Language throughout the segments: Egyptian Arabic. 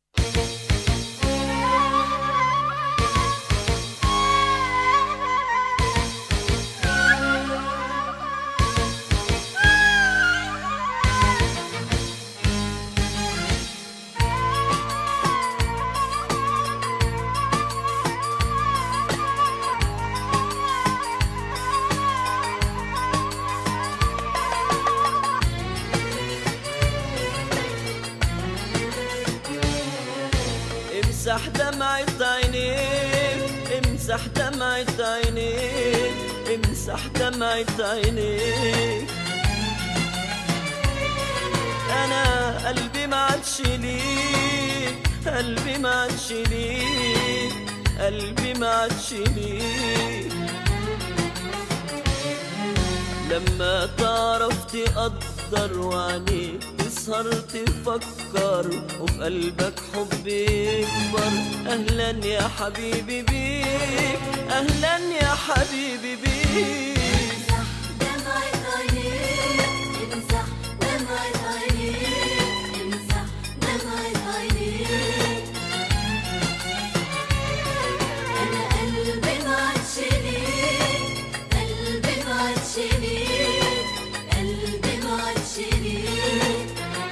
امسح دمعة عينيك امسح دمعة عينيك امسح دمعة عينيك انا قلبي ما عادش ليك قلبي ما عادش ليك قلبي ما عادش ليك لما تعرف تقدر وعينيك تسهر تفكر وفي قلبك حب يكبر اهلا يا حبيبي بيك اهلا يا حبيبي بيك امسح دمعة عينيك امسح دمعة عينيك امسح دمعة عينيك أنا قلبي ما عادش ليك قلبي ما عادش ليك قلبي ما عادش ليك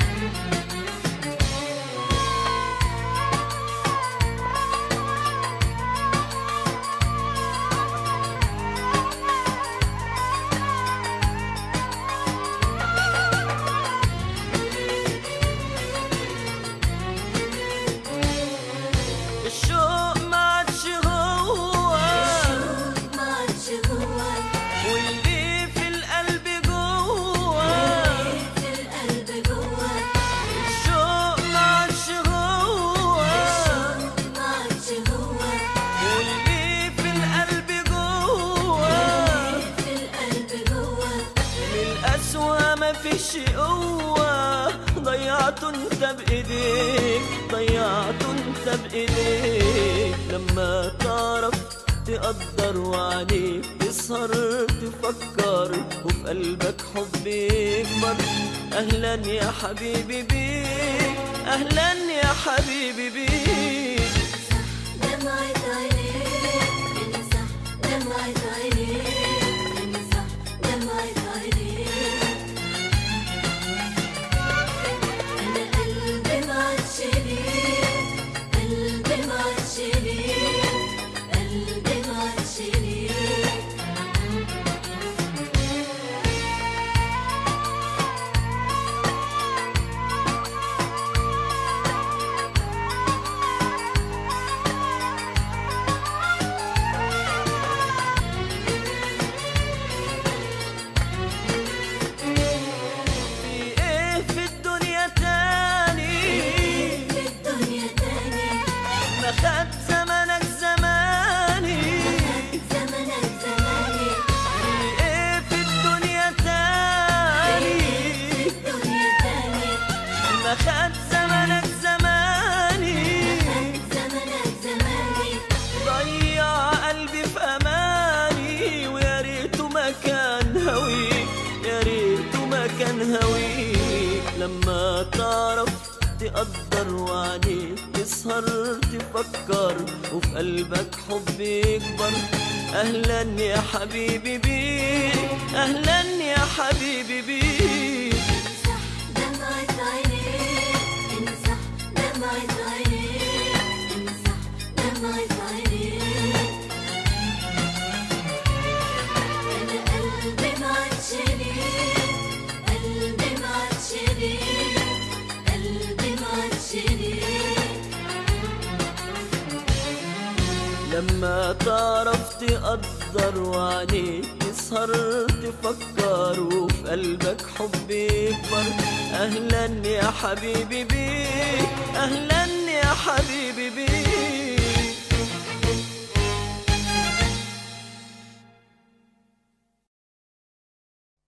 الشوق ما عادش هو ما عادش جواك واللي في القلب جوه في القلب جواك الشوق ما عادش هو ما عادش جواك واللي في القلب جوه في القلب جواك من القسوة ما فيش قوة ضيعته انت بايديك ضيعته انت بايديك لما تعرف تقدر وعليك تسهر تفكر وفي قلبك حب يكبر اهلا يا حبيبي بيك اهلا يا حبيبي بيك دمعة عينيك امسح دمعة عينيك امسح دمعة عينيك أنا قلبي ما عادش ليك قلبي ما عادش ليك قلبي ما عادش ليك في ايه في الدنيا تاني في الدنيا تاني ما خد زمنك زماني زمنك زماني في ايه في الدنيا تاني الدنيا تاني ما خد زمنك زماني زمنك زماني ضيع قلبي في اماني ويا ريته ما كان هويك يا ريته ما كان هويك لما تعرف تقدر وعليك تسهر تفكر وفي قلبك حب يكبر اهلا يا حبيبي بيك اهلا يا حبيبي بيك امسح دمعة عينيك امسح دمعة عينيك امسح دمعة عينيك أنا قلبي ما عادش ليك قلبي ما عادش ليك قلبي ما عادش ليك لما تعرف تقدر وعليك تسهر تفكر وفي قلبك حب يكبر اهلا يا حبيبي بيك اهلا